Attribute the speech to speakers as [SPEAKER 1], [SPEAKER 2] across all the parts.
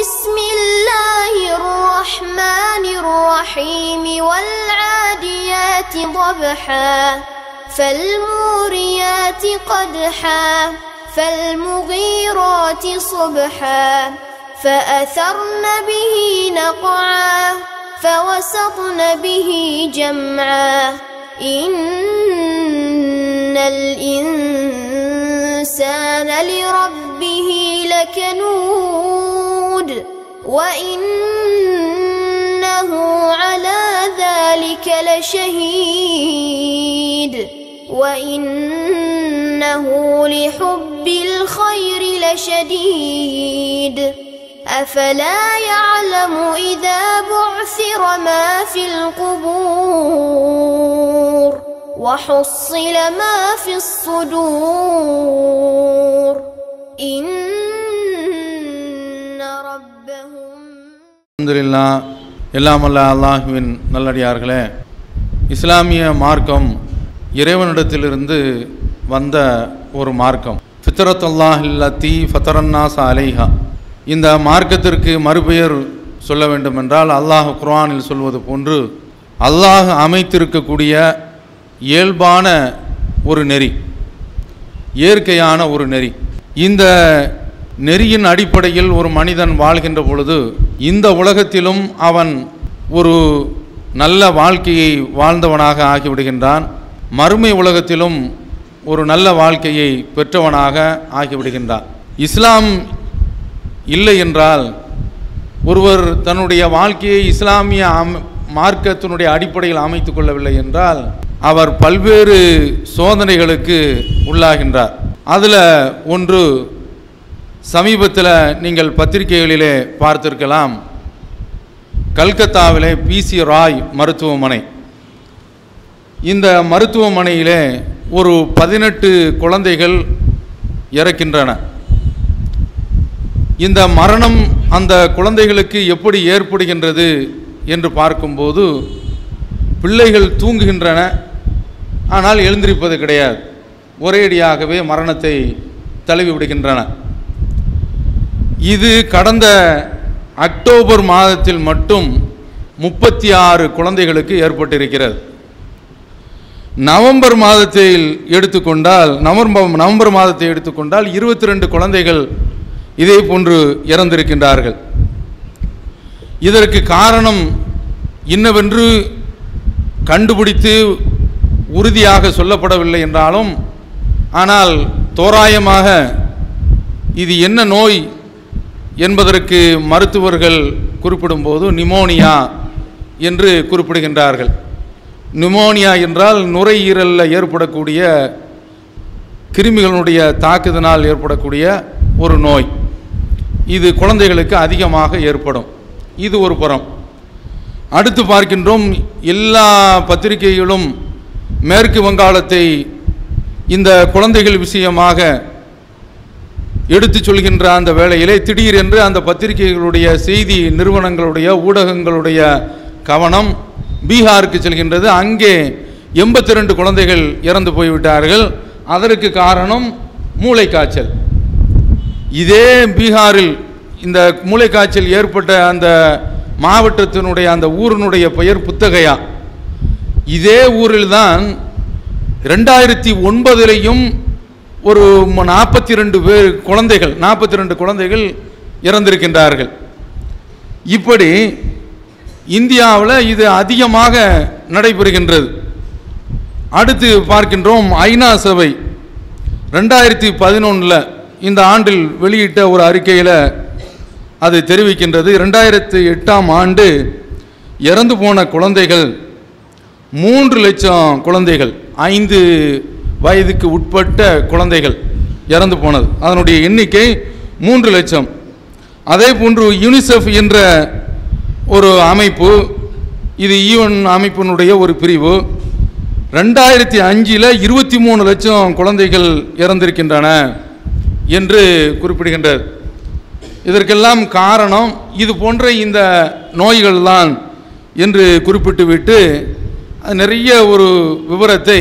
[SPEAKER 1] بسم الله الرحمن الرحيم والعاديات ضبحا فالموريات قدحا فالمغيرات صبحا فأثرن به نقعا فوسطن به جمعا إن الإنسان لربه لكنود وإنه على ذلك لشهيد وإنه لحب الخير لشديد أفلا يعلم إذا بعثر ما في القبور وحصل ما في الصدور إن ربهم
[SPEAKER 2] அல்ஹம்துலில்லா எல்லாமல்ல அல்லாஹுவின் நல்லடியார்களே இஸ்லாமிய மார்க்கம் இறைவனிடத்திலிருந்து வந்த ஒரு மார்க்கம் ஃபித்ரத்துல்லாஹில்லத்தி ஃபத்தரன்னாஸ் அலைஹா இந்த மார்க்கத்திற்கு மறுபெயர் சொல்ல வேண்டுமென்றால் அல்லாஹ் குர்ஆனில் சொல்வது போன்று அல்லாஹ் அமைத்திருக்கக்கூடிய இயல்பான ஒரு நெறி இயற்கையான ஒரு நெறி இந்த நெறியின் அடிப்படையில் ஒரு மனிதன் வாழ்கின்ற பொழுது இந்த உலகத்திலும் அவன் ஒரு நல்ல வாழ்க்கையை வாழ்ந்தவனாக ஆகிவிடுகின்றான் மறுமை உலகத்திலும் ஒரு நல்ல வாழ்க்கையை பெற்றவனாக ஆகிவிடுகின்றான் இஸ்லாம் இல்லை என்றால் ஒருவர் தன்னுடைய வாழ்க்கையை இஸ்லாமிய அம் மார்க்கத்தினுடைய அடிப்படையில் அமைத்துக் கொள்ளவில்லை என்றால் அவர் பல்வேறு சோதனைகளுக்கு உள்ளாகின்றார் அதில் ஒன்று சமீபத்தில் நீங்கள் பத்திரிகைகளிலே பார்த்திருக்கலாம் கல்கத்தாவிலே பிசி ராய் மருத்துவமனை இந்த மருத்துவமனையிலே ஒரு பதினெட்டு குழந்தைகள் இறக்கின்றன இந்த மரணம் அந்த குழந்தைகளுக்கு எப்படி ஏற்படுகின்றது என்று பார்க்கும்போது பிள்ளைகள் தூங்குகின்றன ஆனால் எழுந்திருப்பது கிடையாது ஒரேடியாகவே மரணத்தை தழுவி விடுகின்றன இது கடந்த அக்டோபர் மாதத்தில் மட்டும் முப்பத்தி ஆறு குழந்தைகளுக்கு ஏற்பட்டிருக்கிறது நவம்பர் மாதத்தில் எடுத்துக்கொண்டால் நவம்பர் நவம்பர் மாதத்தை எடுத்துக்கொண்டால் இருபத்தி ரெண்டு குழந்தைகள் இதே போன்று இறந்திருக்கின்றார்கள் இதற்கு காரணம் இன்னவென்று கண்டுபிடித்து உறுதியாக சொல்லப்படவில்லை என்றாலும் ஆனால் தோராயமாக இது என்ன நோய் என்பதற்கு மருத்துவர்கள் குறிப்பிடும்போது நிமோனியா என்று குறிப்பிடுகின்றார்கள் நிமோனியா என்றால் நுரையீரலில் ஏற்படக்கூடிய கிருமிகளுடைய தாக்குதனால் ஏற்படக்கூடிய ஒரு நோய் இது குழந்தைகளுக்கு அதிகமாக ஏற்படும் இது ஒரு புறம் அடுத்து பார்க்கின்றோம் எல்லா பத்திரிகைகளும் மேற்கு வங்காளத்தை இந்த குழந்தைகள் விஷயமாக எடுத்துச் சொல்கின்ற அந்த வேளையிலே திடீரென்று அந்த பத்திரிகைகளுடைய செய்தி நிறுவனங்களுடைய ஊடகங்களுடைய கவனம் பீகாருக்கு செல்கின்றது அங்கே எண்பத்தி ரெண்டு குழந்தைகள் இறந்து போய்விட்டார்கள் அதற்கு காரணம் மூளைக்காய்ச்சல் இதே பீகாரில் இந்த மூளைக்காய்ச்சல் ஏற்பட்ட அந்த மாவட்டத்தினுடைய அந்த ஊரினுடைய பெயர் புத்தகையா இதே ஊரில்தான் ரெண்டாயிரத்தி ஒன்பதிலையும் ஒரு நாற்பத்தி ரெண்டு பேர் குழந்தைகள் நாற்பத்தி ரெண்டு குழந்தைகள் இறந்திருக்கின்றார்கள் இப்படி இந்தியாவில் இது அதிகமாக நடைபெறுகின்றது அடுத்து பார்க்கின்றோம் ஐநா சபை ரெண்டாயிரத்தி பதினொன்றில் இந்த ஆண்டில் வெளியிட்ட ஒரு அறிக்கையில் அது தெரிவிக்கின்றது ரெண்டாயிரத்தி எட்டாம் ஆண்டு இறந்து போன குழந்தைகள் மூன்று லட்சம் குழந்தைகள் ஐந்து வயதுக்கு உட்பட்ட குழந்தைகள் இறந்து போனது அதனுடைய எண்ணிக்கை மூன்று லட்சம் அதே போன்று யூனிசெஃப் என்ற ஒரு அமைப்பு இது ஈவன் அமைப்பினுடைய ஒரு பிரிவு ரெண்டாயிரத்தி அஞ்சில் இருபத்தி மூணு லட்சம் குழந்தைகள் இறந்திருக்கின்றன என்று குறிப்பிடுகின்றது இதற்கெல்லாம் காரணம் இது போன்ற இந்த நோய்கள் தான் என்று குறிப்பிட்டுவிட்டு அது நிறைய ஒரு விவரத்தை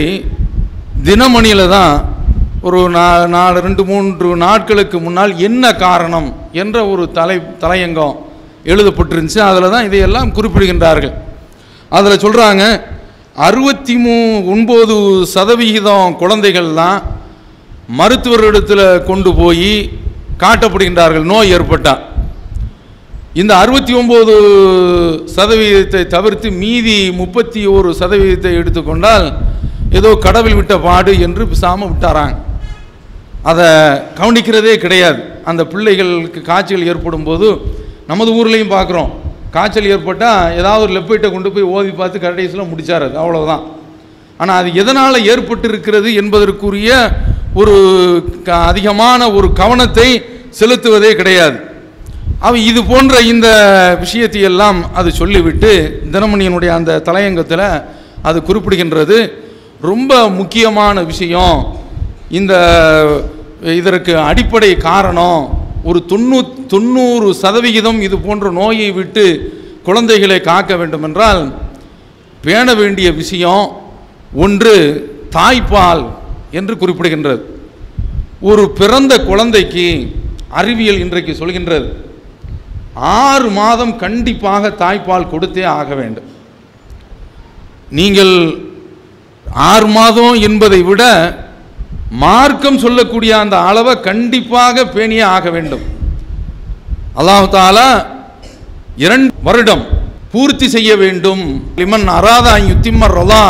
[SPEAKER 2] தினமணியில் தான் ஒரு நா நாலு ரெண்டு மூன்று நாட்களுக்கு முன்னால் என்ன காரணம் என்ற ஒரு தலை தலையங்கம் எழுதப்பட்டிருந்துச்சு அதில் தான் இதையெல்லாம் குறிப்பிடுகின்றார்கள் அதில் சொல்கிறாங்க அறுபத்தி மூ ஒன்பது சதவிகிதம் குழந்தைகள் தான் மருத்துவரிடத்தில் கொண்டு போய் காட்டப்படுகின்றார்கள் நோய் ஏற்பட்டால் இந்த அறுபத்தி ஒம்பது சதவீதத்தை தவிர்த்து மீதி முப்பத்தி ஒரு சதவீதத்தை எடுத்துக்கொண்டால் ஏதோ கடவுள் விட்ட பாடு என்று பிசாம விட்டாராங்க அதை கவனிக்கிறதே கிடையாது அந்த பிள்ளைகளுக்கு காய்ச்சல் ஏற்படும் போது நமது ஊர்லேயும் பார்க்குறோம் காய்ச்சல் ஏற்பட்டால் ஏதாவது ஒரு லெப்பைட்டை கொண்டு போய் ஓதி பார்த்து கடைசியில் முடிச்சார் அது அவ்வளவுதான் ஆனால் அது எதனால் ஏற்பட்டிருக்கிறது என்பதற்குரிய ஒரு க- அதிகமான ஒரு கவனத்தை செலுத்துவதே கிடையாது அவ இது போன்ற இந்த விஷயத்தை எல்லாம் அது சொல்லிவிட்டு தினமணியினுடைய அந்த தலையங்கத்தில் அது குறிப்பிடுகின்றது ரொம்ப முக்கியமான விஷயம் இந்த இதற்கு அடிப்படை காரணம் ஒரு தொண்ணூ தொண்ணூறு சதவிகிதம் இது போன்ற நோயை விட்டு குழந்தைகளை காக்க வேண்டுமென்றால் பேண வேண்டிய விஷயம் ஒன்று தாய்ப்பால் என்று குறிப்பிடுகின்றது ஒரு பிறந்த குழந்தைக்கு அறிவியல் இன்றைக்கு சொல்கின்றது ஆறு மாதம் கண்டிப்பாக தாய்ப்பால் கொடுத்தே ஆக வேண்டும் நீங்கள் ஆறு மாதம் என்பதை விட மார்க்கம் சொல்லக்கூடிய அந்த அளவை கண்டிப்பாக பேணியே ஆக வேண்டும் அல்லாஹ் தாலா இரண்டு வருடம் பூர்த்தி செய்ய வேண்டும் லிமன் அராதா யுத்திம்மர் ரொலா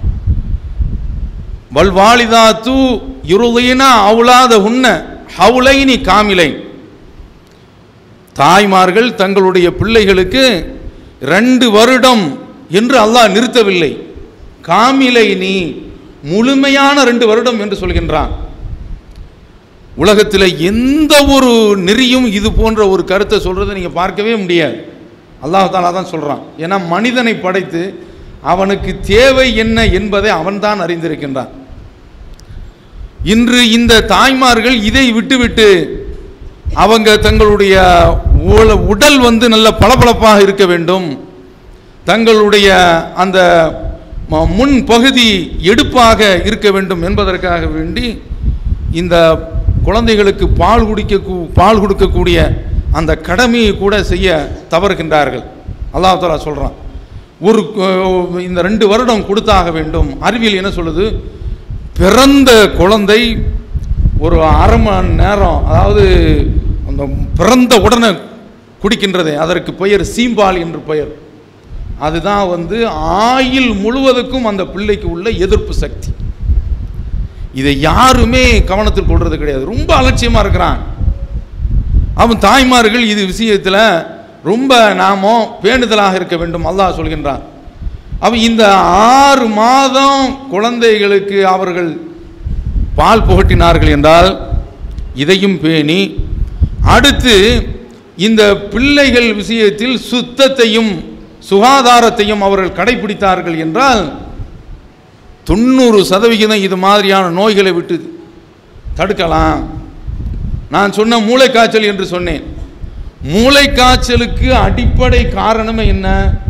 [SPEAKER 2] வல்வாலிதாத்து இருதீனா அவுலாத உன்ன ஹவுலைனி காமிலை தாய்மார்கள் தங்களுடைய பிள்ளைகளுக்கு ரெண்டு வருடம் என்று அல்லாஹ் நிறுத்தவில்லை காமிலை நீ முழுமையான ரெண்டு வருடம் என்று சொல்கின்றான் உலகத்தில் எந்த ஒரு நெறியும் இது போன்ற ஒரு கருத்தை சொல்றதை நீங்க பார்க்கவே முடியாது அல்லாஹ் தாலா தான் சொல்றான் ஏன்னா மனிதனை படைத்து அவனுக்கு தேவை என்ன என்பதை அவன்தான் அறிந்திருக்கின்றான் இன்று இந்த தாய்மார்கள் இதை விட்டுவிட்டு அவங்க தங்களுடைய உல- உடல் வந்து நல்ல பளபளப்பாக இருக்க வேண்டும் தங்களுடைய அந்த ம- முன் பகுதி எடுப்பாக இருக்க வேண்டும் என்பதற்காக வேண்டி இந்த குழந்தைகளுக்கு பால் குடிக்க கூ- பால் கொடுக்கக்கூடிய அந்த கடமையை கூட செய்ய தவறுகின்றார்கள் அல்லாஹ் தாலா சொல்றான் ஒரு கு- இந்த ரெண்டு வருடம் கொடுத்தாக வேண்டும் அறிவியல் என்ன சொல்லுது பிறந்த குழந்தை ஒரு அரை மணி நேரம் அதாவது அந்த பிறந்த உடனே குடிக்கின்றதே அதற்கு பெயர் சீம்பால் என்று பெயர் அதுதான் வந்து ஆயில் முழுவதுக்கும் அந்த பிள்ளைக்கு உள்ள எதிர்ப்பு சக்தி இதை யாருமே கவனத்தில் கொள்றது கிடையாது ரொம்ப அலட்சியமா இருக்கிறான் அவன் தாய்மார்கள் இது விஷயத்தில் ரொம்ப நாமோ பேணுதலாக இருக்க வேண்டும் அல்லாஹ் சொல்கின்றான் அவன் இந்த ஆறு மாதம் குழந்தைகளுக்கு அவர்கள் பால் புகட்டினார்கள் என்றால் இதையும் பேணி அடுத்து இந்த பிள்ளைகள் விஷயத்தில் சுத்தத்தையும் சுகாதாரத்தையும் அவர்கள் கடைபிடித்தார்கள் என்றால் தொண்ணூறு சதவிகிதம் இது மாதிரியான நோய்களை விட்டு தடுக்கலாம் நான் சொன்ன மூளைக்காய்ச்சல் என்று சொன்னேன் மூளைக்காய்ச்சலுக்கு அடிப்படை காரணமே என்ன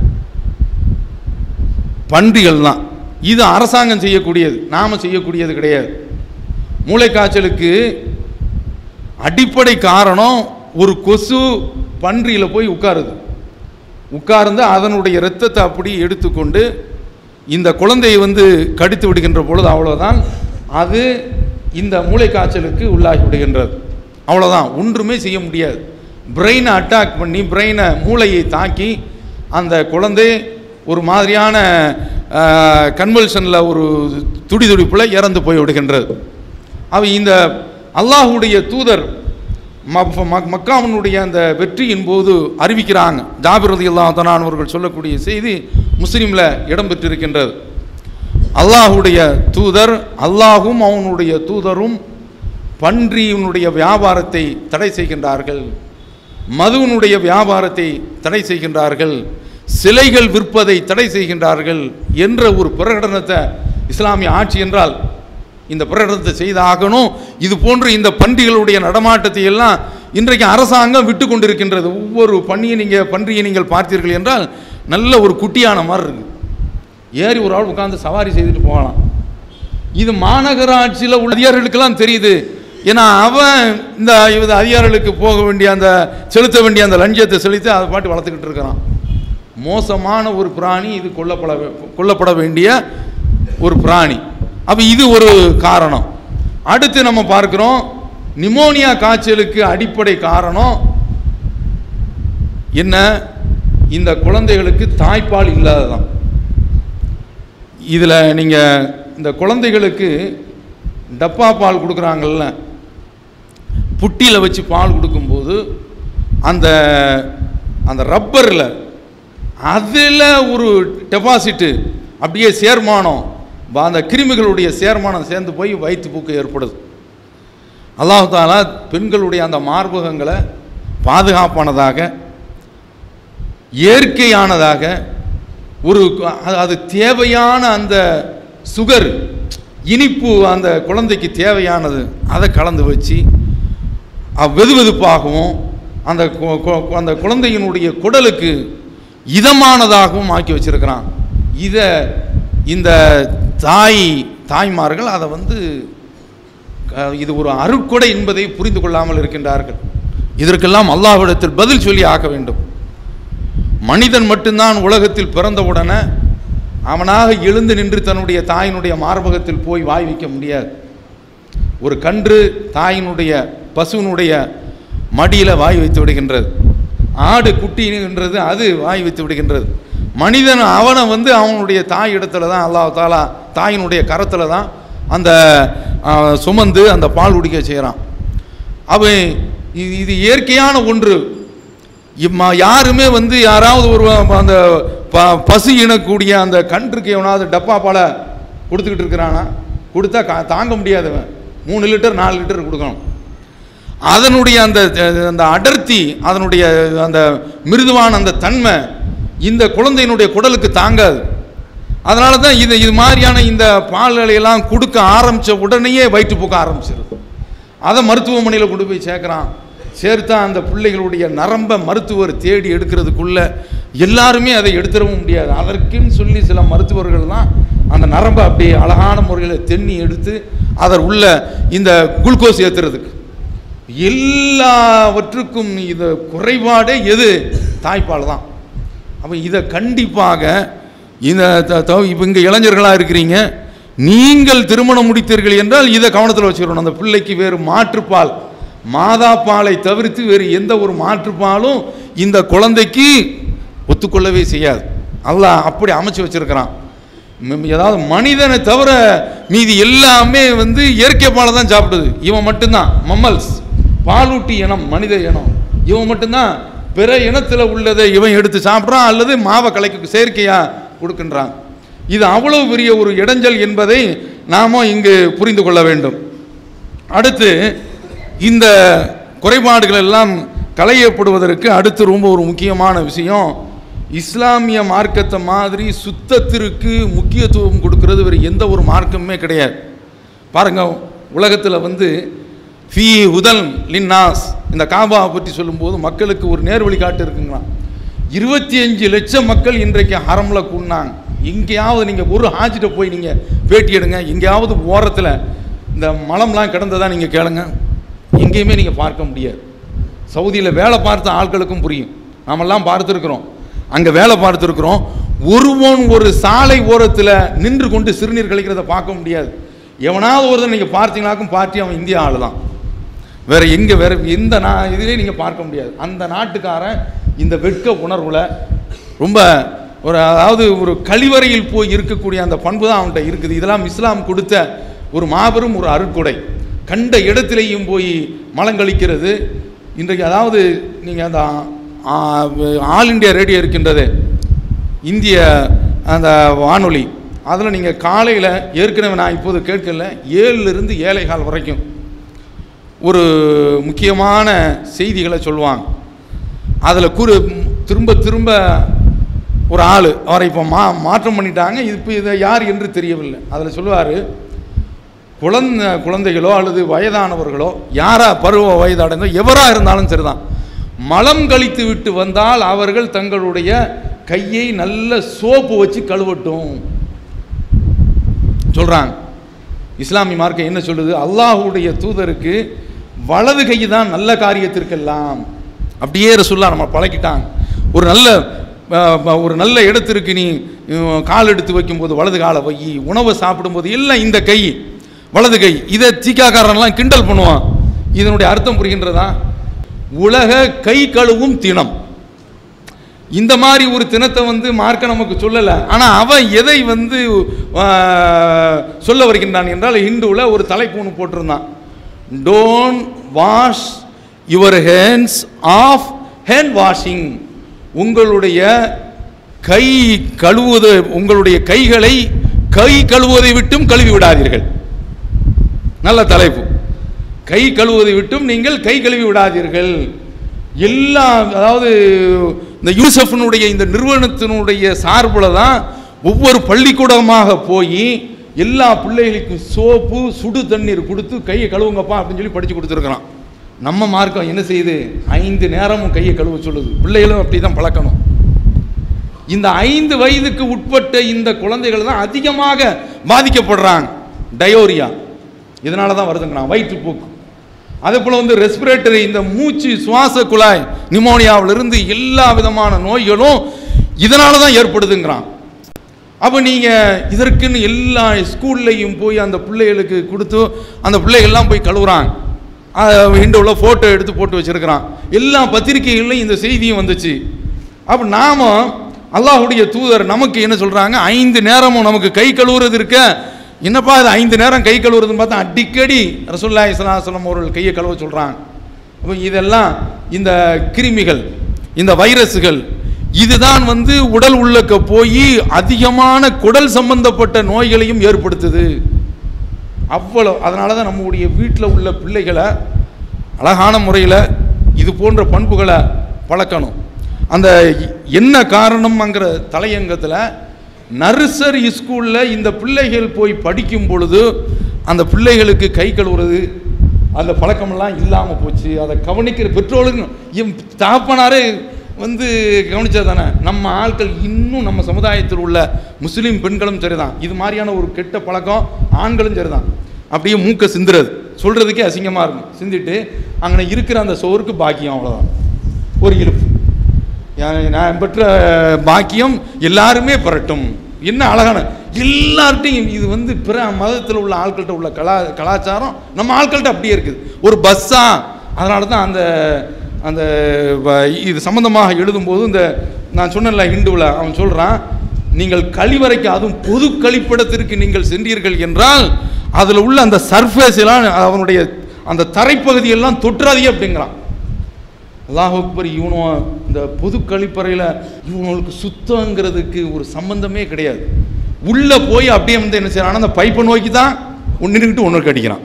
[SPEAKER 2] பன்றிகள் தான் இது அரசாங்கம் செய்யக்கூடியது நாம செய்யக்கூடியது கிடையாது மூளைக்காய்ச்சலுக்கு அடிப்படை காரணம் ஒரு கொசு பன்றியில் போய் உட்காருது உட்கார்ந்து அதனுடைய இரத்தத்தை அப்படி எடுத்துக்கொண்டு இந்த குழந்தையை வந்து கடித்து விடுகின்ற பொழுது அவ்வளோதான் அது இந்த மூளைக்காய்ச்சலுக்கு உள்ளாகி விடுகின்றது அவ்வளோதான் ஒன்றுமே செய்ய முடியாது பிரெயினை அட்டாக் பண்ணி பிரெயினை மூளையை தாக்கி அந்த குழந்தை ஒரு மாதிரியான கன்வல்ஷனில் ஒரு துடிதுடிப்பில் இறந்து போய் விடுகின்றது அவ இந்த அல்லாஹுடைய தூதர் ம- ம- மக்காவினுடைய அந்த வெற்றியின் போது அறிவிக்கிறாங்க ஜாபிர் ரதி அல்லாஹ் அவர்கள் சொல்லக்கூடிய செய்தி முஸ்லீமில் இடம்பெற்றிருக்கின்றது அல்லாஹுடைய தூதர் அல்லாஹும் அவனுடைய தூதரும் பன்றியினுடைய வியாபாரத்தை தடை செய்கின்றார்கள் மதுவினுடைய வியாபாரத்தை தடை செய்கின்றார்கள் சிலைகள் விற்பதை தடை செய்கின்றார்கள் என்ற ஒரு பிரகடனத்தை இஸ்லாமிய ஆட்சி என்றால் இந்த பிரகடனத்தை செய்தாகணும் இது போன்ற இந்த பன்றிகளுடைய நடமாட்டத்தை எல்லாம் இன்றைக்கு அரசாங்கம் விட்டு கொண்டிருக்கின்றது ஒவ்வொரு பன்னியை நீங்கள் பன்றியை நீங்கள் பார்த்தீர்கள் என்றால் நல்ல ஒரு குட்டியான மாதிரி இருக்கு ஏறி ஒரு ஆள் உட்கார்ந்து சவாரி செய்துட்டு போகலாம் இது மாநகராட்சியில் உள்ள அதிகாரிகளுக்கெல்லாம் தெரியுது ஏன்னா அவன் இந்த இது அதிகாரிகளுக்கு போக வேண்டிய அந்த செலுத்த வேண்டிய அந்த லஞ்சத்தை செலுத்தி அதை பாட்டு வளர்த்துக்கிட்டு இருக்கிறான் மோசமான ஒரு பிராணி இது கொல்லப்பட வே- கொல்லப்பட வேண்டிய ஒரு பிராணி அப்போ இது ஒரு காரணம் அடுத்து நம்ம பார்க்கிறோம் நிமோனியா காய்ச்சலுக்கு அடிப்படை காரணம் என்ன இந்த குழந்தைகளுக்கு தாய்ப்பால் இல்லாததான் இதில் நீங்கள் இந்த குழந்தைகளுக்கு டப்பா பால் கொடுக்குறாங்கல்ல புட்டியில் வச்சு பால் கொடுக்கும்போது அந்த அந்த ரப்பரில் அதில் ஒரு டெபாசிட்டு அப்படியே சேர்மானம் ப- அந்த கிருமிகளுடைய சேர்மானம் சேர்ந்து போய் வயிற்றுப்போக்கு ஏற்படுது அல்லாஹ் தாலா பெண்களுடைய அந்த மார்பகங்களை பாதுகாப்பானதாக இயற்கையானதாக ஒரு அது- அது தேவையான அந்த சுகர் இனிப்பு அந்த குழந்தைக்கு தேவையானது அதை கலந்து வச்சு அ- வெதுவெதுப்பாகவும் அந்த கு- கு- அந்த குழந்தையினுடைய குடலுக்கு இதமானதாகவும் ஆக்கி வச்சிருக்கிறான் இதை இந்த தாய் தாய்மார்கள் அதை வந்து அஹ், இது ஒரு அருட்கொடை என்பதை புரிந்து கொள்ளாமல் இருக்கின்றார்கள் இதற்கெல்லாம் அல்லாஹ்விடத்தில் பதில் சொல்லி ஆக்க வேண்டும் மனிதன் மட்டும்தான் உலகத்தில் பிறந்தவுடனே அவனாக எழுந்து நின்று தன்னுடைய தாயினுடைய மார்பகத்தில் போய் வாய் வைக்க முடியாது ஒரு கன்று தாயினுடைய பசுவினுடைய மடியில் வாய் வைத்து விடுகின்றது ஆடு குட்டின்றது அது வாய் வைத்து விடுகின்றது மனிதன் அவனை வந்து அவனுடைய தாய் இடத்துல தான் அல்லாஹ் தாலா தாயினுடைய கரத்தில் தான் அந்த ஆ, சுமந்து அந்த பால் குடிக்க செய்கிறான் அவன் இது இது இயற்கையான ஒன்று இம்மா யாருமே வந்து யாராவது ஒரு அந்த ப பசு இனக்கூடிய அந்த கன்றுக்கு எவனாவது டப்பா பாலை கொடுத்துக்கிட்டு இருக்கிறானா கொடுத்தா கா தாங்க முடியாதவன் மூணு லிட்டர் நாலு லிட்டர் கொடுக்கணும் அதனுடைய அந்த அந்த அடர்த்தி அதனுடைய அந்த மிருதுவான அந்த தன்மை இந்த குழந்தையினுடைய குடலுக்கு தாங்காது அதனால தான் இது இது மாதிரியான இந்த பால்களையெல்லாம் கொடுக்க ஆரம்பித்த உடனேயே வயிற்றுப்போக்க ஆரம்பிச்சிருது அதை மருத்துவமனையில் கொண்டு போய் சேர்க்குறான் சேர்த்தா அந்த பிள்ளைகளுடைய நரம்பை மருத்துவர் தேடி எடுக்கிறதுக்குள்ள எல்லாருமே அதை எடுத்துடவும் முடியாது அதற்குன்னு சொல்லி சில மருத்துவர்கள் தான் அந்த நரம்பை அப்படியே அழகான முறையில் தென்னி எடுத்து அதர் உள்ள இந்த குளுக்கோஸ் ஏற்றுறதுக்கு எல்லாவற்றுக்கும் இது குறைபாடே எது தாய்ப்பால் தான் அப்போ இதை கண்டிப்பாக இந்த த- த- இப்போ இங்கே இளைஞர்களாக இருக்கிறீங்க நீங்கள் திருமணம் முடித்தீர்கள் என்றால் இதை கவனத்தில் வச்சுக்கணும் அந்த பிள்ளைக்கு வேறு மாற்றுப்பால் மாதா பாலை தவிர்த்து வேறு எந்த ஒரு மாற்றுப்பாலும் இந்த குழந்தைக்கு ஒத்துக்கொள்ளவே செய்யாது அல்லாஹ் அப்படி அமைச்சு வச்சிருக்கிறான் ம், ஏதாவது மனிதனை தவிர மீதி எல்லாமே வந்து இயற்கை பாலை தான் சாப்பிடுது இவன் மட்டும்தான் மம்மல்ஸ் பாலூட்டி இனம் மனித இனம் இவன் மட்டும்தான் பிற இனத்தில் உள்ளதை இவன் எடுத்து சாப்பிட்றான் அல்லது மாவை கலைக்கு செயற்கையாக கொடுக்கின்றான் இது அவ்வளவு பெரிய ஒரு இடைஞ்சல் என்பதை நாம இங்கு புரிந்து கொள்ள வேண்டும் அடுத்து இந்த குறைபாடுகள் எல்லாம் களையப்படுவதற்கு அடுத்து ரொம்ப ஒரு முக்கியமான விஷயம் இஸ்லாமிய மார்க்கத்தை மாதிரி சுத்தத்திற்கு முக்கியத்துவம் கொடுக்கிறது வேறு எந்த ஒரு மார்க்கமுமே கிடையாது பாருங்க உலகத்தில் வந்து ஃபீ உதல் லின்னாஸ் இந்த காபாவை பற்றி சொல்லும்போது மக்களுக்கு ஒரு நேர்வழி காட்டு இருக்குங்களாம் இருபத்தி அஞ்சு லட்சம் மக்கள் இன்றைக்கு ஹரம்ல கூடினாங்க எங்கேயாவது நீங்கள் ஒரு ஹாஜிட்ட போய் நீங்கள் பேட்டி எடுங்க எங்கேயாவது ஓரத்தில் இந்த மலம்லாம் கிடந்ததா நீங்கள் கேளுங்க எங்கேயுமே நீங்கள் பார்க்க முடியாது சவுதியில் வேலை பார்த்த ஆட்களுக்கும் புரியும் நாமெல்லாம் பார்த்துருக்குறோம் அங்கே வேலை பார்த்துருக்குறோம் ஒருவன் ஒரு சாலை ஓரத்தில் நின்று கொண்டு சிறுநீர் கழிக்கிறத பார்க்க முடியாது எவனாவது ஒருத்தன் நீங்கள் பார்த்தீங்கன்னாக்கும் பார்ட்டி அவன் இந்திய ஆள் தான் வேற எங்கே வேற எந்த நா இதுலேயே நீங்கள் பார்க்க முடியாது அந்த நாட்டுக்காரன் இந்த வெட்க உணர்வுல ரொம்ப ஒரு அதாவது ஒரு கழிவறையில் போய் இருக்கக்கூடிய அந்த பண்பு தான் அவன்கிட்ட இருக்குது இதெல்லாம் இஸ்லாம் கொடுத்த ஒரு மாபெரும் ஒரு அருட்கொடை கண்ட இடத்திலேயும் போய் மலங்கழிக்கிறது இன்றைக்கு அதாவது நீங்கள் அந்த ஆ, ஆல் இந்தியா ரேடியோ இருக்கின்றது இந்திய அந்த வானொலி அதில் நீங்கள் காலையில் ஏற்கனவே நான் இப்போது கேட்கல ஏழுலேருந்து ஏழை கால் வரைக்கும் ஒரு முக்கியமான செய்திகளை சொல்லுவாங்க அதில் குறு திரும்ப திரும்ப ஒரு ஆள் அவரை இப்போ மா மாற்றம் பண்ணிட்டாங்க இப்போ இதை யார் என்று தெரியவில்லை அதில் சொல்லுவார் குழந்தை குழந்தைகளோ அல்லது வயதானவர்களோ யாரா பருவ வயதடைந்தோ எவராக இருந்தாலும் சரிதான் மலம் கழித்து விட்டு வந்தால் அவர்கள் தங்களுடைய கையை நல்ல சோப்பு வச்சு கழுவட்டும் சொல்கிறாங்க இஸ்லாமிய மார்க்கம் என்ன சொல்லுது அல்லாஹ்வுடைய தூதருக்கு வலது கை தான் நல்ல காரியத்திற்கெல்லாம் அப்படியே ரசுல்லா நம்ம பழக்கிட்டாங்க ஒரு நல்ல அஹ், ப- ஒரு நல்ல இடத்திற்கு நீ அஹ், கால் எடுத்து வைக்கும்போது வலது காலை வை உணவை சாப்பிடும்போது எல்லாம் இந்த கை வலது கை இதை தீக்காக்காரன்லாம் கிண்டல் பண்ணுவான் இதனுடைய அர்த்தம் புரிகின்றதா உலக கை கழுவும் தினம் இந்த மாதிரி ஒரு தினத்தை வந்து மார்க்க நமக்கு சொல்லலை ஆனால் அவன் எதை வந்து ஆஹ், சொல்ல வருகின்றான் என்றால் ஹிந்துவில் ஒரு தலைப்பு ஒன்று போட்டிருந்தான் don't wash your hands of hand washing உங்களுடைய கை கழுவுவது உங்களுடைய கைகளை கை கழுவுவதை விட்டும் கழுவி விடாதீர்கள் நல்ல தலைப்பு கை கழுவுவதை விட்டும் நீங்கள் கை கழுவி விடாதீர்கள் எல்லா அதாவது இந்த யூசஃபினுடைய இந்த நிறுவனத்தினுடைய சார்பில் தான் ஒவ்வொரு பள்ளிக்கூடமாக போய் எல்லா பிள்ளைகளுக்கும் சோப்பு சுடு தண்ணீர் கொடுத்து கையை கழுவுங்கப்பா அப்படின்னு சொல்லி படித்து கொடுத்துருக்குறான் நம்ம மார்க்கம் என்ன செய்யுது ஐந்து நேரமும் கையை கழுவ சொல்லுது பிள்ளைகளும் அப்படி தான் பழக்கணும் இந்த ஐந்து வயதுக்கு உட்பட்ட இந்த குழந்தைகள் தான் அதிகமாக பாதிக்கப்படுறாங்க டயோரியா இதனால தான் வருதுங்கிறான் வயிற்றுப்போக்கு அதே போல் வந்து ரெஸ்பிரேட்டரி இந்த மூச்சு சுவாச குழாய் நிமோனியாவிலிருந்து எல்லா விதமான நோய்களும் இதனால தான் ஏற்படுதுங்கிறான் அப்போ நீங்கள் இதற்குன்னு எல்லா ஸ்கூல்லையும் போய் அந்த பிள்ளைகளுக்கு கொடுத்து அந்த பிள்ளைகள்லாம் போய் கழுவுறாங்க இண்டோவில் ஃபோட்டோ எடுத்து போட்டு வச்சிருக்கிறான் எல்லா பத்திரிகைகள்லையும் இந்த செய்தியும் வந்துச்சு அப்போ நாம அல்லாஹ்வுடைய தூதர் நமக்கு என்ன சொல்கிறாங்க ஐந்து நேரமும் நமக்கு கை கழுவுறது இருக்க என்னப்பா இது ஐந்து நேரம் கை கழுவுறதுன்னு பார்த்தா அடிக்கடி ரசூல்லா இஸ்லாசலம் அவர்கள் கையை கழுவ சொல்கிறாங்க அப்போ இதெல்லாம் இந்த கிருமிகள் இந்த வைரஸுகள் இதுதான் வந்து உடல் உள்ளக்க போய் அதிகமான குடல் சம்பந்தப்பட்ட நோய்களையும் ஏற்படுத்துது அவ்வளோ அதனால தான் நம்முடைய வீட்டில் உள்ள பிள்ளைகளை அழகான முறையில் இது போன்ற பண்புகளை பழக்கணும் அந்த என்ன காரணம்ங்கிற தலையங்கத்தில் நர்சரி ஸ்கூலில் இந்த பிள்ளைகள் போய் படிக்கும் பொழுது அந்த பிள்ளைகளுக்கு கை கழுவுறது அந்த பழக்கமெல்லாம் இல்லாமல் போச்சு அதை கவனிக்கிற பெற்றோருக்கு என் தாப்பனாரே வந்து கவனிச்சது தானே நம்ம ஆட்கள் இன்னும் நம்ம சமுதாயத்தில் உள்ள முஸ்லீம் பெண்களும் சரிதான் இது மாதிரியான ஒரு கெட்ட பழக்கம் ஆண்களும் சரிதான் அப்படியே மூக்க சிந்துறது சொல்கிறதுக்கே அசிங்கமாக இருக்கும் சிந்திட்டு அங்கே இருக்கிற அந்த சோறுக்கு பாக்கியம் அவ்வளோதான் ஒரு இழுப்பு நான் நான் பெற்ற பாக்கியம் எல்லாருமே பெறட்டும் என்ன அழகான எல்லார்ட்டையும் இது வந்து பிற மதத்தில் உள்ள ஆட்கள்கிட்ட உள்ள கலா கலாச்சாரம் நம்ம ஆட்கள்கிட்ட அப்படியே இருக்குது ஒரு பஸ்ஸா அதனால தான் அந்த அந்த வ- இது சம்பந்தமாக எழுதும்போது இந்த நான் சொன்னேன்ல ஹிந்துவில் அவன் சொல்கிறான் நீங்கள் கழிவறைக்கு அதுவும் பொது கழிப்பிடத்திற்கு நீங்கள் சென்றீர்கள் என்றால் அதில் உள்ள அந்த சர்ஃபேஸ் எல்லாம் அவனுடைய அந்த தரைப்பகுதியெல்லாம் தொற்றாதீங்க அப்படிங்கிறான் அல்லாஹ் அக்பர் இவனும் இந்த பொது கழிப்பறையில் இவனுக்கு சுத்தங்கிறதுக்கு ஒரு சம்பந்தமே கிடையாது உள்ளே போய் அப்படியே வந்து என்ன செய்யறான் அந்த பைப்பை நோக்கி தான் ஒன்றுக்கிட்டு ஒன்று கடிக்கிறான்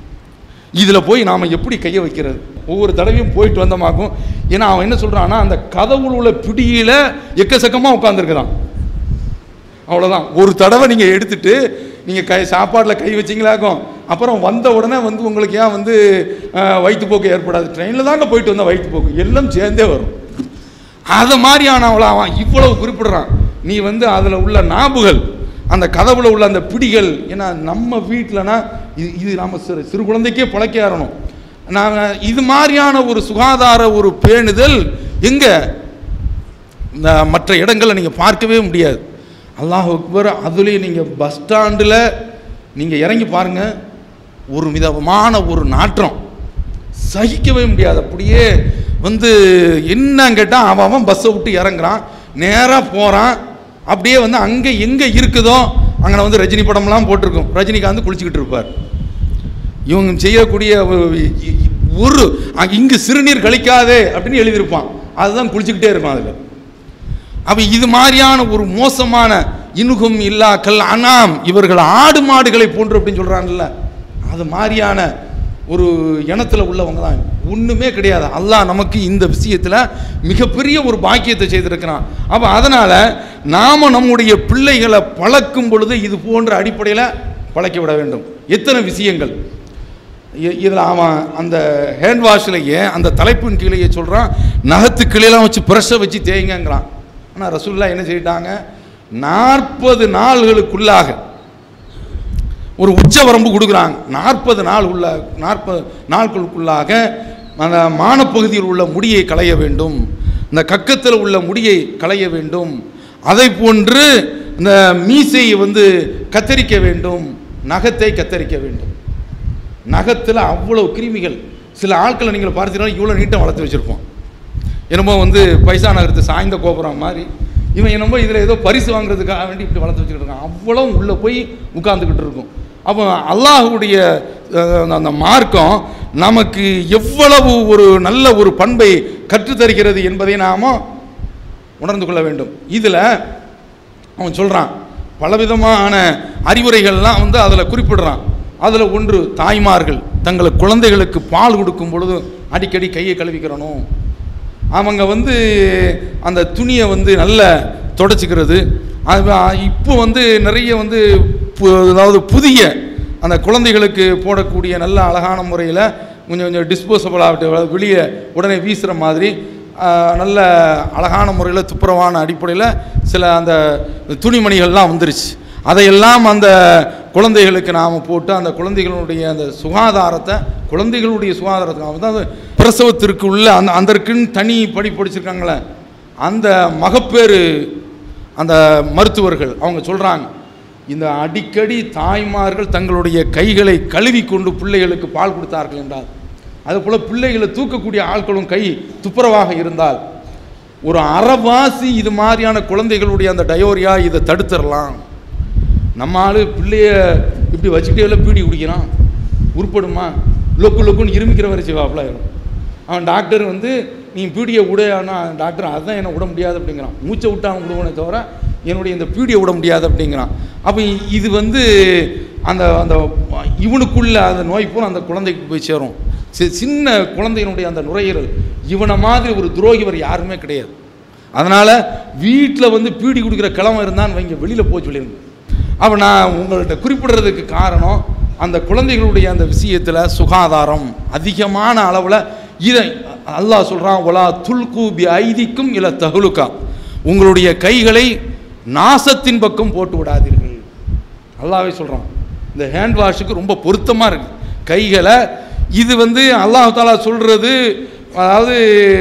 [SPEAKER 2] இதில் போய் நாம் எப்படி கையை வைக்கிறது ஒவ்வொரு தடவையும் போயிட்டு வந்தமாக்கும் ஏன்னா அவன் என்ன சொல்கிறான்னா அந்த கதவுல உள்ள பிடியில் எக்கச்சக்கமாக உட்காந்துருக்குறான் அவ்வளோதான் ஒரு தடவை நீங்கள் எடுத்துட்டு நீங்கள் கை சாப்பாட்டில் கை வச்சிங்களாக்கும் அப்புறம் வந்த உடனே வந்து உங்களுக்கு ஏன் வந்து அஹ், வயிற்றுப்போக்கு ஏற்படாது ட்ரெயினில் தாங்க போயிட்டு வந்தால் வயிற்றுப்போக்கு எல்லாம் சேர்ந்தே வரும் அதை மாதிரியான அவளை அவன் இவ்வளவு குறிப்பிடுறான் நீ வந்து அதில் உள்ள நாபுகள் அந்த கதவுல உள்ள அந்த பிடிகள் ஏன்னா நம்ம வீட்டிலனா இது இது நம்ம சிறு சிறு குழந்தைக்கே பழக்க ஆரணும் நான் இது மாதிரியான ஒரு சுகாதார ஒரு பேணுதல் எங்கே இந்த மற்ற இடங்களில் நீங்கள் பார்க்கவே முடியாது அல்லாஹ் அக்பர் அதுலேயும் நீங்கள் பஸ் ஸ்டாண்டில் நீங்கள் இறங்கி பாருங்கள் ஒரு விதமான ஒரு நாற்றம் சகிக்கவே முடியாது அப்படியே வந்து என்னன்னு கேட்டால் அவன் அவன் பஸ்ஸை விட்டு இறங்குறான் நேராக போகிறான் அப்படியே வந்து அங்கே எங்கே இருக்குதோ அங்கே வந்து ரஜினி படம்லாம் போட்டிருக்கும் ரஜினிகாந்த் குளிச்சுக்கிட்டு இருப்பார் இவங்க செய்யக்கூடிய ஒரு- ஒரு அங்க இங்கு சிறுநீர் கழிக்காதே அப்படின்னு எழுதியிருப்பான் அதுதான் குளிச்சுக்கிட்டே இருப்பான் அதில் அப்ப இது மாதிரியான ஒரு மோசமான இனுகும் இல்லா கல் அனாம் இவர்கள் ஆடு மாடுகளை போன்று அப்படின்னு சொல்றாங்கல்ல அது மாதிரியான ஒரு இனத்துல உள்ளவங்க தான் ஒண்ணுமே கிடையாது அல்லாஹ் நமக்கு இந்த விஷயத்துல மிகப்பெரிய ஒரு பாக்கியத்தை செய்திருக்கிறான் அப்ப அதனால நாம நம்முடைய பிள்ளைகளை பழக்கும் பொழுது இது போன்ற அடிப்படையில் பழக்கி விட வேண்டும் எத்தனை விஷயங்கள் இதில் அவன் அந்த ஹேண்ட் வாஷ்லையே அந்த தலைப்பின் கீழேயே சொல்கிறான் நகத்து கீழெல்லாம் வச்சு ப்ரெஷ்ஷை வச்சு தேய்ங்கங்கிறான் ஆனால் ரசூல்லா என்ன செய்யிட்டாங்க நாற்பது நாள்களுக்குள்ளாக ஒரு உச்ச வரம்பு கொடுக்குறாங்க நாற்பது நாள் உள்ள நாற்பது நாட்களுக்குள்ளாக அந்த மானப்பகுதியில் உள்ள முடியை களைய வேண்டும் இந்த கக்கத்தில் உள்ள முடியை களைய வேண்டும் அதை போன்று இந்த மீசையை வந்து கத்தரிக்க வேண்டும் நகத்தை கத்தரிக்க வேண்டும் நகத்தில் அவ்வளோ கிருமிகள் சில ஆட்களை நீங்கள் பார்த்தீங்கன்னா இவ்வளோ நீட்டம் வளர்த்து வச்சுருப்போம் என்னமோ வந்து பைசா நகரத்து சாய்ந்த கோபுரம் மாதிரி இவன் என்னமோ இதில் ஏதோ பரிசு வாங்குறதுக்காக வேண்டி இப்படி வளர்த்து வச்சுக்கிட்டு இருக்கான் அவ்வளோ உள்ளே போய் உட்கார்ந்துக்கிட்டு இருக்கும் அப்போ அல்லாஹுடைய அஹ், அந்த மார்க்கம் நமக்கு எவ்வளவு ஒரு நல்ல ஒரு பண்பை கற்றுத்தருகிறது என்பதை நாம உணர்ந்து கொள்ள வேண்டும் இதில் அவன் சொல்கிறான் பலவிதமான அறிவுரைகள்லாம் வந்து அதில் குறிப்பிடுறான் அதில் ஒன்று தாய்மார்கள் தங்கள் குழந்தைகளுக்கு பால் கொடுக்கும் பொழுது அடிக்கடி கையை கழுவிக்கிறணும் அவங்க வந்து அந்த துணியை வந்து நல்ல தொடச்சிக்கிறது அது இப்போ வந்து நிறைய வந்து பு- அதாவது புதிய அந்த குழந்தைகளுக்கு போடக்கூடிய நல்ல அழகான முறையில் கொஞ்சம் கொஞ்சம் டிஸ்போசபிள் ஆகட்டும் வெளியே உடனே வீசுகிற மாதிரி ஆஹ், நல்ல அழகான முறையில் துப்புரவான அடிப்படையில் சில அந்த துணிமணிகள்லாம் வந்துருச்சு அதையெல்லாம் அந்த குழந்தைகளுக்கு நாம் போட்டு அந்த குழந்தைகளுடைய அந்த சுகாதாரத்தை குழந்தைகளுடைய சுகாதாரத்தை அதாவது பிரசவத்திற்கு உள்ள அந்த அதற்குன்னு தனி படி படிச்சிருக்காங்களே அந்த மகப்பேறு அந்த மருத்துவர்கள் அவங்க சொல்கிறாங்க இந்த அடிக்கடி தாய்மார்கள் தங்களுடைய கைகளை கழுவி கொண்டு பிள்ளைகளுக்கு பால் கொடுத்தார்கள் என்றால் அதுபோல் பிள்ளைகளை தூக்கக்கூடிய ஆட்களும் கை துப்புரவாக இருந்தால் ஒரு அறவாசி இது மாதிரியான குழந்தைகளுடைய அந்த டயோரியா இதை தடுத்துடலாம் நம்ம ஆளு பிள்ளைய இப்படி வச்சுக்கிட்டே பீடி குடிக்கிறான் உருப்படுமா லொக்கு லொக்குன்னு இருமிக்கிற வரை சிவாப்பில் அவன் டாக்டர் வந்து நீ பீடியை விடையானா டாக்டர் அதுதான் என்னை விட முடியாது அப்படிங்கிறான் மூச்சை விட்டு அவன் விடுவனே தவிர என்னுடைய இந்த பீடியை விட முடியாது அப்படிங்கிறான் அப்போ இது வந்து அந்த அந்த இவனுக்குள்ள அந்த நோய் பூரா அந்த குழந்தைக்கு போய் சேரும் சி- சின்ன குழந்தையினுடைய அந்த நுரையீரல் இவனை மாதிரி ஒரு துரோகிவர் யாருமே கிடையாது அதனால் வீட்டில் வந்து பீடி குடிக்கிற கிழமை இருந்தான்னு வைங்க வெளியில் போய் சொல்லிருங்க அப்போ நான் உங்கள்கிட்ட குறிப்பிடுறதுக்கு காரணம் அந்த குழந்தைகளுடைய அந்த விஷயத்தில் சுகாதாரம் அதிகமான அளவில் இதை அல்லாஹ் சொல்கிறான் ஒலா துல்கு பி ஐதிக்கும் இல்லை தகுலுக்கா உங்களுடைய கைகளை நாசத்தின் பக்கம் போட்டு விடாதீர்கள் அல்லாவே சொல்கிறான் இந்த ஹேண்ட் வாஷுக்கு ரொம்ப பொருத்தமாக இருக்குது கைகளை இது வந்து அல்லாஹ் தாலா சொல்கிறது அதாவது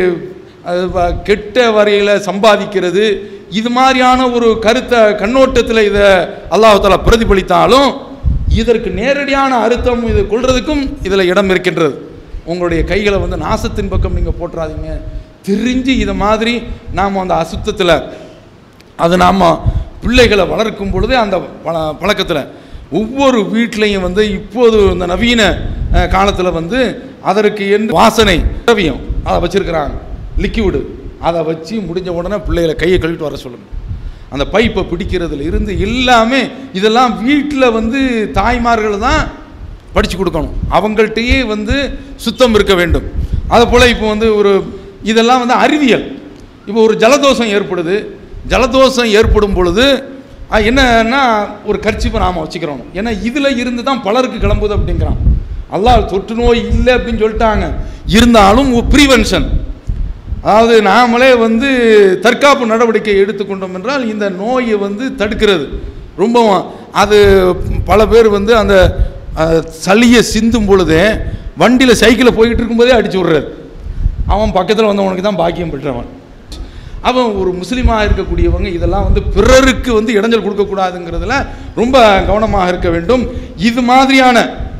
[SPEAKER 2] அது வ- கெட்ட வரையில் சம்பாதிக்கிறது இது மாதிரியான ஒரு கருத்தை கண்ணோட்டத்தில் இதை அல்லாஹ் தாலா பிரதிபலித்தாலும் இதற்கு நேரடியான அர்த்தம் இது கொள்றதுக்கும் இதில் இடம் இருக்கின்றது உங்களுடைய கைகளை வந்து நாசத்தின் பக்கம் நீங்கள் போட்டுறாதீங்க தெரிஞ்சு இதை மாதிரி நாம் அந்த அசுத்தத்தில் அது நாம் பிள்ளைகளை வளர்க்கும் பொழுதே அந்த பழ பழக்கத்தில் ஒவ்வொரு வீட்லேயும் வந்து இப்போது இந்த நவீன காலத்தில் வந்து அதற்கு என்று வாசனை திரவியம் அதை வச்சுருக்கிறாங்க லிக்விடு அதை வச்சு முடிஞ்ச உடனே பிள்ளைகளை கையை கழுவிட்டு வர சொல்லுங்க அந்த பைப்பை பிடிக்கிறதுல இருந்து எல்லாமே இதெல்லாம் வீட்டில் வந்து தாய்மார்கள் தான் படித்து கொடுக்கணும் அவங்கள்ட்டயே வந்து சுத்தம் இருக்க வேண்டும் அது போல் இப்போ வந்து ஒரு இதெல்லாம் வந்து அறிவியல் இப்போ ஒரு ஜலதோஷம் ஏற்படுது ஜலதோஷம் ஏற்படும் பொழுது அஹ், என்னன்னா ஒரு கர்ச்சிப்பை நாம் வச்சுக்கிறோம் ஏன்னா இதில் இருந்து தான் பலருக்கு கிளம்புது அப்படிங்கிறான் அல்லாஹ் தொற்று நோய் இல்லை அப்படின்னு சொல்லிட்டாங்க இருந்தாலும் ப்ரீவென்ஷன் அதாவது நாமளே வந்து தற்காப்பு நடவடிக்கை எடுத்துக்கொண்டோம் என்றால் இந்த நோயை வந்து தடுக்கிறது ரொம்பவும் அது பல பேர் வந்து அந்த அஹ், சளியை சிந்தும் பொழுதே வண்டியில் சைக்கிளில் போய்கிட்டு இருக்கும்போதே அடிச்சு விட்றது அவன் பக்கத்தில் வந்தவனுக்கு தான் பாக்கியம் பெற்றவன் அவன் ஒரு முஸ்லீமாக இருக்கக்கூடியவங்க இதெல்லாம் வந்து பிறருக்கு வந்து இடைஞ்சல் கொடுக்கக்கூடாதுங்கிறதுல ரொம்ப கவனமாக இருக்க வேண்டும் இது மாதிரியான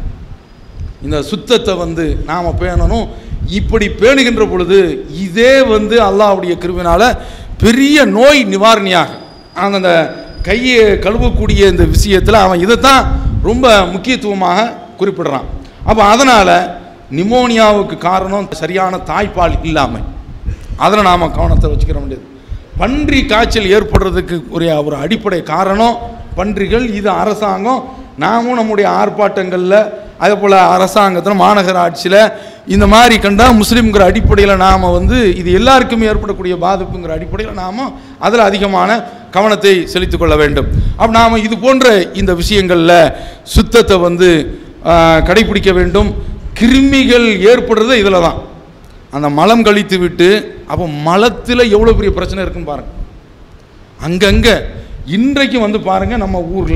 [SPEAKER 2] இந்த சுத்தத்தை வந்து நாம் பேணணும் இப்படி பேணுகின்ற பொழுது இதே வந்து அல்லாஹ்வுடைய கிருபினால பெரிய நோய் நிவாரணியாக அவன் அந்த கையை கழுவக்கூடிய இந்த விஷயத்தில் அவன் இதைத்தான் ரொம்ப முக்கியத்துவமாக குறிப்பிடுறான் அப்போ அதனால் நிமோனியாவுக்கு காரணம் சரியான தாய்ப்பால் இல்லாமை அதில் நாம் கவனத்தை வச்சுக்கிற வேண்டியது பன்றி காய்ச்சல் ஏற்படுறதுக்கு ஒரு ஒரு அடிப்படை காரணம் பன்றிகள் இது அரசாங்கம் நாமும் நம்முடைய ஆர்ப்பாட்டங்களில் அதே போல் அரசாங்கத்தில் மாநகராட்சியில் இந்த மாதிரி கண்டா முஸ்லீம்ங்கிற அடிப்படையில் நாம் வந்து இது எல்லாருக்குமே ஏற்படக்கூடிய பாதிப்புங்கிற அடிப்படையில் நாம் அதில் அதிகமான கவனத்தை செலுத்திக் கொள்ள வேண்டும் அப்போ நாம் இது போன்ற இந்த விஷயங்களில் சுத்தத்தை வந்து ஆஹ், கடைபிடிக்க வேண்டும் கிருமிகள் ஏற்படுறது இதில் தான் அந்த மலம் கழித்து விட்டு அப்போ மலத்தில் எவ்வளோ பெரிய பிரச்சனை இருக்குன்னு பாருங்க அங்கங்கே இன்றைக்கு வந்து பாருங்க நம்ம ஊரில்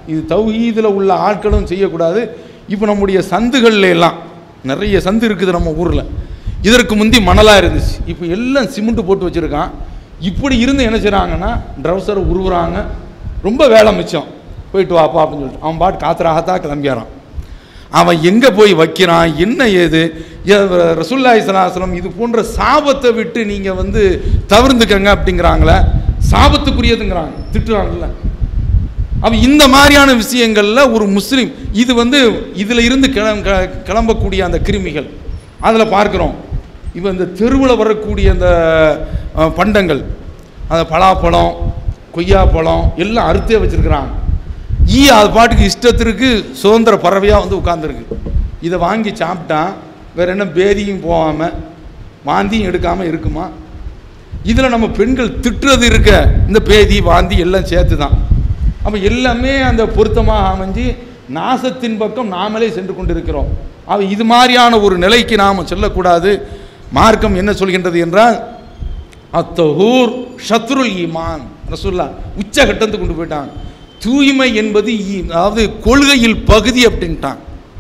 [SPEAKER 2] இது தௌஹீதில் உள்ள ஆட்களும் செய்யக்கூடாது இப்போ நம்முடைய சந்துகள்ல எல்லாம் நிறைய சந்து இருக்குது நம்ம ஊரில் இதற்கு முந்தி மணலாக இருந்துச்சு இப்போ எல்லாம் சிமெண்ட் போட்டு வச்சுருக்கான் இப்படி இருந்து என்ன செய்கிறாங்கன்னா ட்ரௌசரை உருவுறாங்க ரொம்ப வேலை மிச்சம் போயிட்டு வாப்பா அப்படின்னு சொல்லிட்டு அவன் பாட்டு காத்திராகத்தான் கிளம்பியாரான் அவன் எங்கே போய் வைக்கிறான் என்ன ஏது எ- ரசூலுல்லாஹி ஸல்லல்லாஹு அலைஹி வஸல்லம் இது போன்ற சாபத்தை விட்டு நீங்கள் வந்து தவிர்ந்துக்கங்க அப்படிங்கிறாங்களே சாபத்துக்குரியதுங்கிறாங்க திட்டுறாங்கல்ல அப்ப இந்த மாதிரியான விஷயங்கள்ல ஒரு முஸ்லீம் இது வந்து இதுல இருந்து கிளம் க- கிளம்பக்கூடிய அந்த கிருமிகள் அதில் பார்க்குறோம் இப்போ இந்த தெருவில் வரக்கூடிய அந்த அஹ், பண்டங்கள் அந்த பலாப்பழம் கொய்யாப்பழம் எல்லாம் அறுத்தே வச்சிருக்கிறாங்க ஈ அது பாட்டுக்கு இஷ்டத்திற்கு சுதந்திர பறவையாக வந்து உட்கார்ந்திருக்கு இதை வாங்கி சாப்பிட்டா வேற என்ன பேதியும் போகாமல் வாந்தியும் எடுக்காமல் இருக்குமா இதில் நம்ம பெண்கள் திட்டுறது இருக்க இந்த பேதி வாந்தி எல்லாம் சேர்த்து தான் அப்போ எல்லாமே அந்த பொருத்தமாக அமைஞ்சு நாசத்தின் பக்கம் நாமளே சென்று கொண்டிருக்கிறோம் அவ இது மாதிரியான ஒரு நிலைக்கு நாம் செல்லக்கூடாது மார்க்கம் என்ன சொல்கின்றது என்றால் அத்தஹூர் ஷத்ருல் ஈமான் ரசூல்லா உச்சகட்டத்துக்கு கொண்டு போயிட்டான் தூய்மை என்பது ஈ- அதாவது கொள்கையில் பகுதி அப்படின்ட்டான்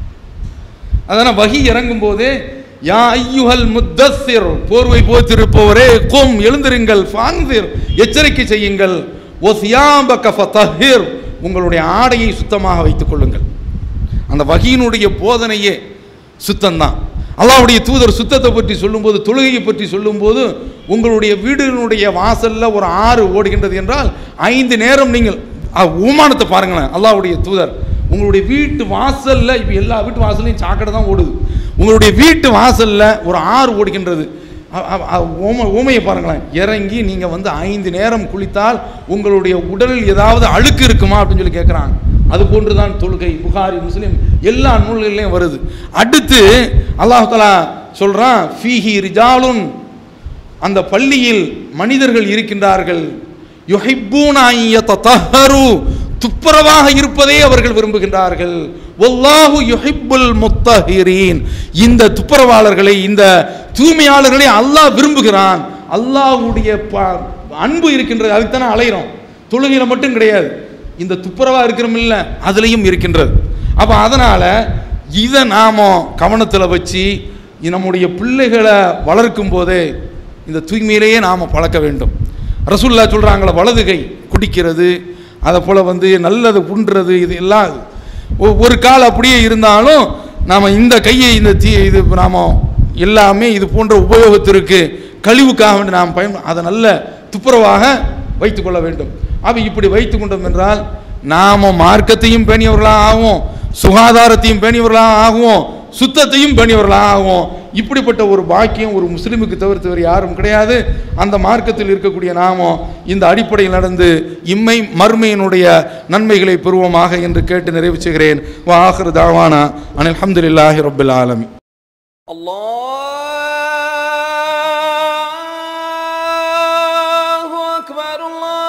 [SPEAKER 2] அதனால் வகி இறங்கும் போதே யா ஐயுஹல் முத்தஸ்ஸிர் போர்வை போத்திருப்பவரே கோம் எழுந்திருங்கள் ஃபான்திர் எச்சரிக்கை செய்யுங்கள் ஓ சியாம்பக ஃபதஹிர் உங்களுடைய ஆடையை சுத்தமாக வைத்துக் கொள்ளுங்கள் அந்த வகியினுடைய போதனையே சுத்தம்தான் அல்லாஹ்வுடைய தூதர் சுத்தத்தை பற்றி சொல்லும்போது தொழுகையை பற்றி சொல்லும்போது உங்களுடைய வீடுகளுடைய வாசல்ல ஒரு ஆறு ஓடுகின்றது என்றால் ஐந்து நேரம் நீங்கள் அ, உமானத்தை பாருங்களேன் அல்லாஹ்வுடைய தூதர் உங்களுடைய வீட்டு வாசல்ல இப்போ எல்லா வீட்டு வாசல்லையும் சாக்கடை தான் ஓடுது உங்களுடைய வீட்டு வாசல்ல ஒரு ஆறு ஓடுகின்றது அ- அ- அ- ஓம ஓமையை பாருங்களேன் இறங்கி நீங்கள் வந்து ஐந்து நேரம் குளித்தால் உங்களுடைய உடலில் ஏதாவது அழுக்கு இருக்குமா அப்படின்னு சொல்லி கேட்குறாங்க அது போன்று தான் தொழுகை புகாரி முஸ்லீம் எல்லா நூல்களிலையும் வருது அடுத்து அல்லாஹ் தஆலா சொல்கிறான் ஃபீஹி ரிஜாலுன் அந்த பள்ளியில் மனிதர்கள் இருக்கின்றார்கள் யுஹிப்பூன அன் யததஹரு துப்புரவாக இருப்பதே அவர்கள் விரும்புகின்றார்கள் வல்லாஹு யுஹிப்புல் முத்தஹிரீன் இந்த துப்புரவாளர்களை இந்த தூய்மையாளர்களை அல்லாஹ் விரும்புகிறான் அல்லாஹ்வுடைய ப- அன்பு இருக்கின்றது அதுக்கு தானே அலைகிறோம் தொழுகையில் மட்டும் கிடையாது இந்த துப்புரவா இருக்கிறோம் இல்ல அதுலேயும் இருக்கின்றது அப்போ அதனால இதை நாம கவனத்தில் வச்சு இது நம்முடைய பிள்ளைகளை வளர்க்கும் போதே இந்த தூய்மையிலேயே நாம் பழக்க வேண்டும் ரசூல்லா சொல்கிறாங்களே வலது கை குடிக்கிறது அதை போல் வந்து நல்லது உண்றது இது எல்லாம் ஒ- ஒரு கால் அப்படியே இருந்தாலும் நாம் இந்த கையை இந்த தீ இது நாம் எல்லாமே இது போன்ற உபயோகத்திற்கு கழிவுக்காக வேண்டி நாம் பயன் அதை நல்ல துப்புரவாக வைத்துக்கொள்ள வேண்டும் அப்போ இப்படி வைத்து கொண்டோம் என்றால் நாம் மார்க்கத்தையும் பேணியவர்களாக ஆகும் சுகாதாரத்தையும் பேணியவர்களாக ஆகும் சுத்தத்தையும் பேணியவர்களாக ஆகும் இப்படிப்பட்ட ஒரு பாக்கியம் ஒரு முஸ்லிமுக்கு தவிர்த்து வேறு யாரும் கிடையாது அந்த மார்க்கத்தில் இருக்கக்கூடிய நாமும் இந்த அடிப்படையில் நடந்து இம்மை மறுமையினுடைய நன்மைகளை பெறுவோமாக என்று கேட்டு நிறைவு செய்கிறேன் வாஹர் தாவானா அனில் அல்ஹம்துலில்லாஹி ரப்பில் ஆலமீன்
[SPEAKER 3] الله أكبر الله